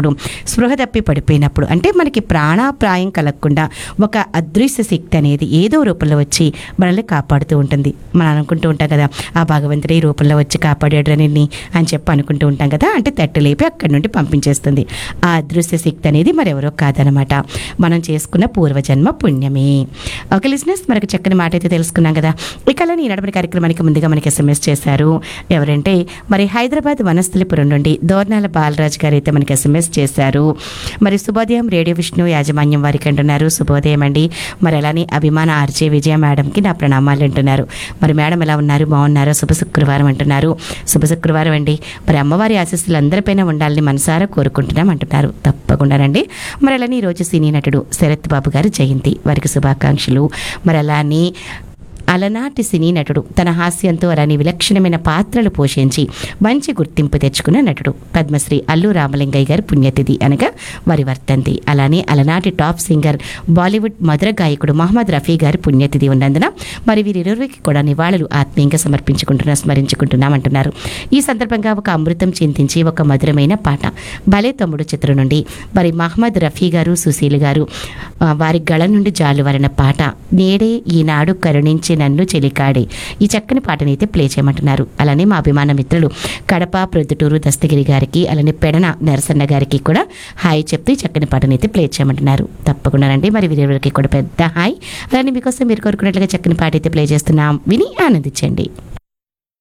చేసినప్పుడు స్పృహ తప్పి పడిపోయినప్పుడు అంటే మనకి ప్రాణాప్రాయం కలగకుండా ఒక అదృశ్య శక్తి అనేది ఏదో రూపంలో వచ్చి మనల్ని కాపాడుతూ ఉంటుంది మనం అనుకుంటూ ఉంటాం కదా ఆ భగవంతుడు ఈ రూపంలో వచ్చి కాపాడాడు అని అని చెప్పి అనుకుంటూ ఉంటాం కదా అంటే తట్టు లేపి అక్కడి నుండి పంపించేస్తుంది ఆ అదృశ్య శక్తి అనేది మరెవరో కాదనమాట మనం చేసుకున్న పూర్వజన్మ పుణ్యమే ఒక లిజినెస్ మనకు చక్కని మాట అయితే తెలుసుకున్నాం కదా ఇక అలానే ఈ నడపడి కార్యక్రమానికి ముందుగా మనకి ఎస్ఎంఎస్ చేశారు ఎవరంటే మరి హైదరాబాద్ వనస్థలిపురం నుండి దోర్నాల బాలరాజ్ గారు అయితే మనకి ఎస్ఎంఎస్ చేశారు మరి శుభోదయం రేడియో విష్ణు యాజమాన్యం వారికి అంటున్నారు శుభోదయం అండి మరి అలానే అభిమాన ఆర్జే విజయ మేడంకి నా ప్రణామాలు అంటున్నారు మరి మేడం ఎలా ఉన్నారు బాగున్నారో శుభ శుక్రవారం అంటున్నారు శుభ శుక్రవారం అండి మరి అమ్మవారి ఆశీస్సులు అందరిపైన ఉండాలని మనసారా కోరుకుంటున్నాం అంటున్నారు తప్పకుండానండి మరి అలానే ఈరోజు సినీ నటుడు శరత్ బాబు గారి జయంతి వారికి శుభాకాంక్షలు మరి అలానే అలనాటి సినీ నటుడు తన హాస్యంతో అలానే విలక్షణమైన పాత్రలు పోషించి మంచి గుర్తింపు తెచ్చుకున్న నటుడు పద్మశ్రీ అల్లు రామలింగయ్య గారి పుణ్యతిథి అనగా వారి వర్తంతి అలానే అలనాటి టాప్ సింగర్ బాలీవుడ్ మధుర గాయకుడు మహమ్మద్ రఫీ గారి పుణ్యతిథి ఉన్నందున మరి వీరిరువురికి కూడా నివాళులు ఆత్మీయంగా సమర్పించుకుంటున్నా స్మరించుకుంటున్నామంటున్నారు ఈ సందర్భంగా ఒక అమృతం చింతించి ఒక మధురమైన పాట భలే తమ్ముడు చిత్రం నుండి మరి మహమ్మద్ రఫీ గారు సుశీల్ గారు ఆ, వారి గళ నుండి జాలువారిన పాట నేడే ఈనాడు కరుణించి నన్ను చెలికాడే ఈ చక్కని పాటని అయితే ప్లే చేయమంటున్నారు అలానే మా అభిమాన మిత్రులు కడప ప్రొద్దుటూరు దస్తగిరి గారికి అలానే పెడన నరసన్న గారికి కూడా హాయ్ చెప్తూ ఈ చక్కని పాటని అయితే ప్లే చేయమంటున్నారు తప్పకుండానండి మరి వీరెవరికి కూడా పెద్ద హాయ్ అలానే మీకోసం మీరు కోరుకున్నట్లుగా చక్కని పాట అయితే ప్లే చేస్తున్నాం విని ఆనందించండి